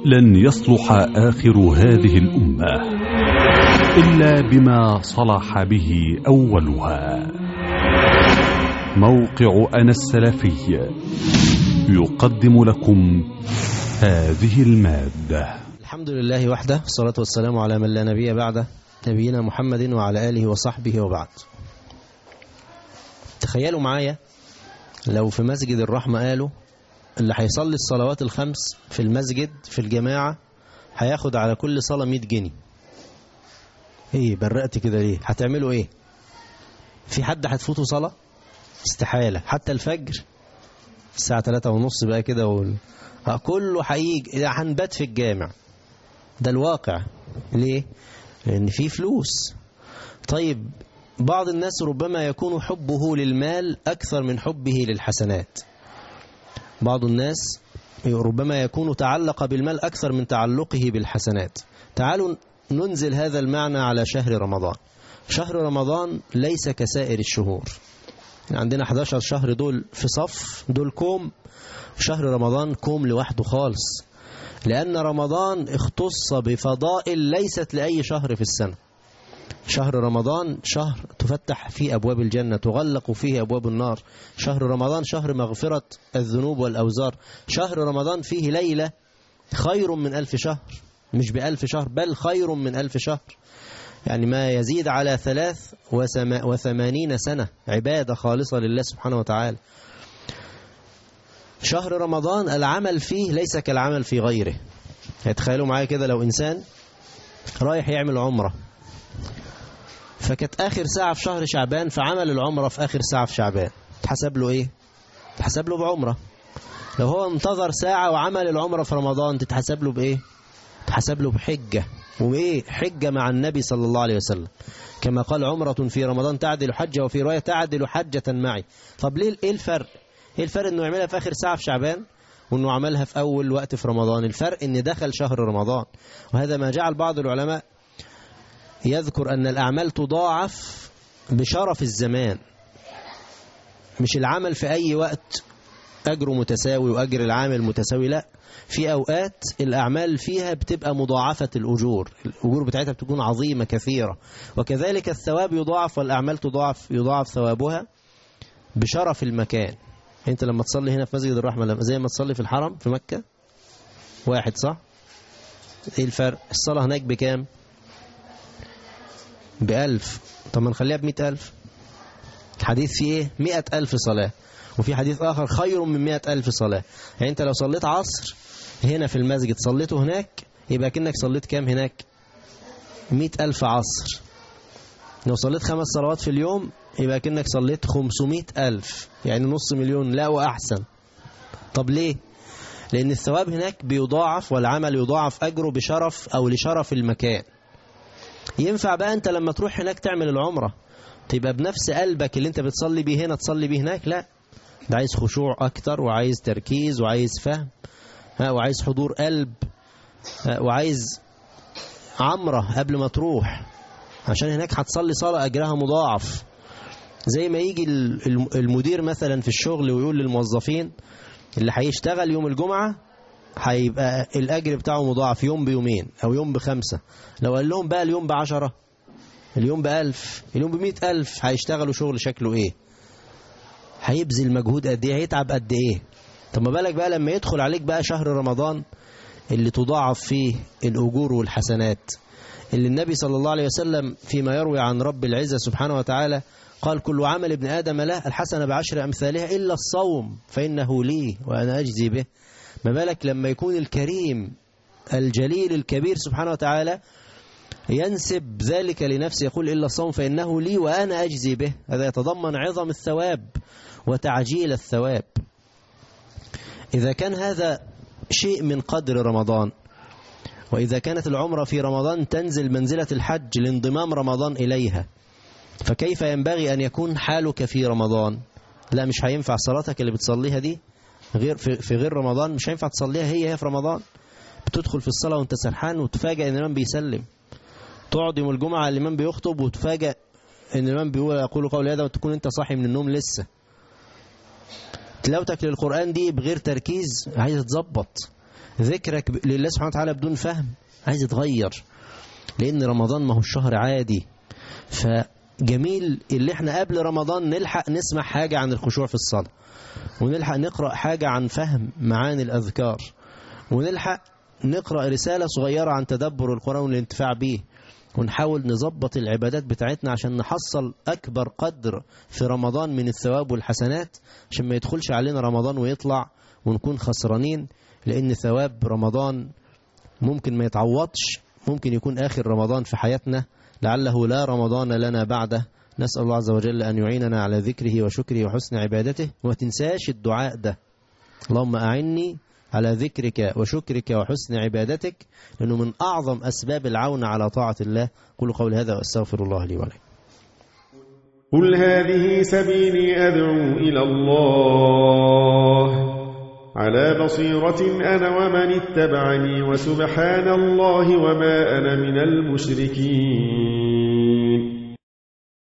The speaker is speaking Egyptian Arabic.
لن يصلح آخر هذه الأمة إلا بما صلح به أولها موقع أنا السلفي يقدم لكم هذه المادة الحمد لله وحده والصلاة والسلام على من لا نبي بعده نبينا محمد وعلى آله وصحبه وبعد تخيلوا معايا لو في مسجد الرحمة قالوا اللي هيصلي الصلوات الخمس في المسجد في الجماعة هياخد على كل صلاة 100 جنيه ايه برقت كده ليه هتعملوا ايه في حد هتفوته صلاة استحالة حتى الفجر الساعة 3 ونص بقى كده وال... آه كله هيجي هنبات في الجامع ده الواقع ليه لان في فلوس طيب بعض الناس ربما يكون حبه للمال أكثر من حبه للحسنات بعض الناس ربما يكون تعلق بالمال أكثر من تعلقه بالحسنات تعالوا ننزل هذا المعنى على شهر رمضان شهر رمضان ليس كسائر الشهور عندنا 11 شهر دول في صف دول كوم شهر رمضان كوم لوحده خالص لأن رمضان اختص بفضائل ليست لأي شهر في السنة شهر رمضان شهر تفتح فيه أبواب الجنة تغلق فيه أبواب النار شهر رمضان شهر مغفرة الذنوب والأوزار شهر رمضان فيه ليلة خير من ألف شهر مش بألف شهر بل خير من ألف شهر يعني ما يزيد على ثلاث وثمانين سنة عبادة خالصة لله سبحانه وتعالى شهر رمضان العمل فيه ليس كالعمل في غيره تخيلوا معايا كده لو إنسان رايح يعمل عمره فكانت آخر ساعة في شهر شعبان فعمل العمرة في آخر ساعة في شعبان تحسب له إيه؟ تحسب له بعمرة لو هو انتظر ساعة وعمل العمرة في رمضان تتحسب له بإيه؟ تحسب له بحجة وإيه؟ حجة مع النبي صلى الله عليه وسلم كما قال عمرة في رمضان تعدل حجة وفي رواية تعدل حجة معي طب ليه إيه الفرق؟ إيه الفرق إنه يعملها في آخر ساعة في شعبان وإنه عملها في أول وقت في رمضان الفرق إن دخل شهر رمضان وهذا ما جعل بعض العلماء يذكر أن الأعمال تضاعف بشرف الزمان مش العمل في أي وقت أجره متساوي وأجر العامل متساوي لا في أوقات الأعمال فيها بتبقى مضاعفة الأجور الأجور بتاعتها بتكون عظيمة كثيرة وكذلك الثواب يضاعف والأعمال تضاعف يضاعف ثوابها بشرف المكان أنت لما تصلي هنا في مسجد الرحمة زي ما تصلي في الحرم في مكة واحد صح ايه الفرق الصلاة هناك بكام بألف طب ما نخليها بمئة ألف الحديث فيه إيه مئة ألف صلاة وفي حديث آخر خير من مئة ألف صلاة يعني أنت لو صليت عصر هنا في المسجد صليته هناك يبقى كأنك صليت كام هناك مئة ألف عصر لو صليت خمس صلوات في اليوم يبقى كأنك صليت خمسمائة ألف يعني نص مليون لا وأحسن طب ليه لأن الثواب هناك بيضاعف والعمل يضاعف أجره بشرف أو لشرف المكان ينفع بقى أنت لما تروح هناك تعمل العمرة تبقى بنفس قلبك اللي أنت بتصلي بيه هنا تصلي بيه هناك لا ده عايز خشوع أكتر وعايز تركيز وعايز فهم وعايز حضور قلب وعايز عمرة قبل ما تروح عشان هناك هتصلي صلاة أجرها مضاعف زي ما يجي المدير مثلا في الشغل ويقول للموظفين اللي هيشتغل يوم الجمعة هيبقى الأجر بتاعه مضاعف يوم بيومين أو يوم بخمسة لو قال لهم بقى اليوم بعشرة اليوم بألف اليوم بمئة ألف هيشتغلوا شغل شكله إيه هيبذل مجهود قد إيه هيتعب قد إيه طب ما بالك بقى لما يدخل عليك بقى شهر رمضان اللي تضاعف فيه الأجور والحسنات اللي النبي صلى الله عليه وسلم فيما يروي عن رب العزة سبحانه وتعالى قال كل عمل ابن آدم له الحسنة بعشر أمثالها إلا الصوم فإنه لي وأنا أجزي به ما بالك لما يكون الكريم الجليل الكبير سبحانه وتعالى ينسب ذلك لنفسه يقول إلا الصوم فإنه لي وأنا أجزي به هذا يتضمن عظم الثواب وتعجيل الثواب إذا كان هذا شيء من قدر رمضان وإذا كانت العمرة في رمضان تنزل منزلة الحج لانضمام رمضان إليها فكيف ينبغي أن يكون حالك في رمضان لا مش هينفع صلاتك اللي بتصليها دي غير في, في غير رمضان مش هينفع تصليها هي هي في رمضان بتدخل في الصلاة وانت سرحان وتفاجئ ان الإمام بيسلم تقعد يوم الجمعة الإمام بيخطب وتفاجئ ان الإمام بيقول يقول قول هذا وتكون انت صاحي من النوم لسه تلاوتك للقرآن دي بغير تركيز عايز تظبط ذكرك ب- لله سبحانه وتعالى بدون فهم عايز يتغير لأن رمضان ما هو الشهر عادي فجميل اللي احنا قبل رمضان نلحق نسمع حاجة عن الخشوع في الصلاة ونلحق نقرأ حاجة عن فهم معاني الأذكار ونلحق نقرأ رسالة صغيرة عن تدبر القرآن والانتفاع به ونحاول نظبط العبادات بتاعتنا عشان نحصل أكبر قدر في رمضان من الثواب والحسنات عشان ما يدخلش علينا رمضان ويطلع ونكون خسرانين لأن ثواب رمضان ممكن ما يتعوضش ممكن يكون آخر رمضان في حياتنا لعله لا رمضان لنا بعده نسأل الله عز وجل أن يعيننا على ذكره وشكره وحسن عبادته وما تنساش الدعاء ده اللهم أعني على ذكرك وشكرك وحسن عبادتك لأنه من أعظم أسباب العون على طاعة الله قل قول هذا وأستغفر الله لي ولكم قل هذه سبيلي أدعو إلى الله على بصيرة أنا ومن اتبعني وسبحان الله وما أنا من المشركين